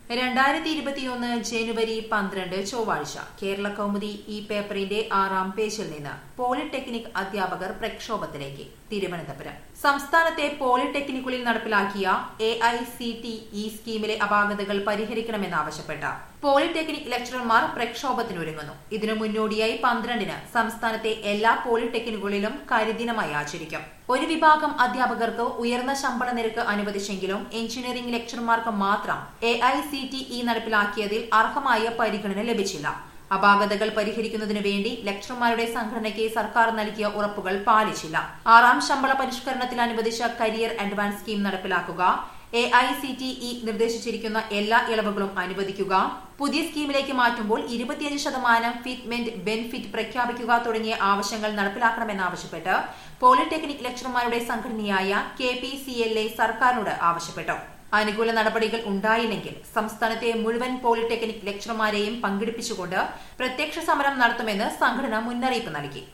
രണ്ടായിരത്തി ഇരുപത്തിയൊന്ന് ജനുവരി പന്ത്രണ്ട് ചൊവ്വാഴ്ച കേരള കൗമുദി ഈ പേപ്പറിന്റെ ആറാം പേജിൽ നിന്ന് പോളിടെക്നിക് അധ്യാപകർ പ്രക്ഷോഭത്തിലേക്ക് തിരുവനന്തപുരം സംസ്ഥാനത്തെ പോളിടെക്നിക്കുകളിൽ നടപ്പിലാക്കിയ A I C T E സ്കീമിലെ അപാകതകൾ പരിഹരിക്കണമെന്നാവശ്യപ്പെട്ട പോളിടെക്നിക് ലെക്ചറർമാർ പ്രക്ഷോഭത്തിനൊരുങ്ങുന്നു ഇതിനു മുന്നോടിയായി പന്ത്രണ്ടിന് സംസ്ഥാനത്തെ എല്ലാ പോളിടെക്നിക്കുകളിലും കരിദിനമായി ആചരിക്കും ഒരു വിഭാഗം അധ്യാപകർക്ക് ഉയർന്ന ശമ്പള നിരക്ക് അനുവദിച്ചെങ്കിലും എഞ്ചിനീയറിംഗ് ലെക്ചർമാർക്ക് മാത്രം A I C T E നടപ്പിലാക്കിയതിൽ അർഹമായ പരിഗണന ലഭിച്ചില്ല അപാകതകൾ പരിഹരിക്കുന്നതിനു വേണ്ടി ലെക്ചർമാരുടെ സംഘടനയ്ക്ക് സർക്കാർ നൽകിയ ഉറപ്പുകൾ പാലിച്ചില്ല ആറാം ശമ്പള പരിഷ്കരണത്തിൽ അനുവദിച്ച കരിയർ അഡ്വാൻസ് സ്കീം നടപ്പിലാക്കുക A I C T E നിർദ്ദേശിച്ചിരിക്കുന്ന എല്ലാ ഇളവുകളും അനുവദിക്കുക പുതിയ സ്കീമിലേക്ക് മാറ്റുമ്പോൾ ഇരുപത്തിയഞ്ച് ശതമാനം ഫിറ്റ്മെന്റ് ബെനിഫിറ്റ് പ്രഖ്യാപിക്കുക തുടങ്ങിയ ആവശ്യങ്ങൾ നടപ്പിലാക്കണമെന്നാവശ്യപ്പെട്ട് പോളിടെക്നിക് ലെക്ചർമാരുടെ സംഘടനയായ K P C L A സർക്കാരിനോട് ആവശ്യപ്പെട്ടു അനുകൂല നടപടികൾ ഉണ്ടായില്ലെങ്കിൽ സംസ്ഥാനത്തെ മുഴുവൻ പോളിടെക്നിക് ലെക്ചർമാരെയും പങ്കെടുപ്പിച്ചുകൊണ്ട് പ്രത്യക്ഷ സമരം നടത്തുമെന്ന് സംഘടന മുന്നറിയിപ്പ് നൽകി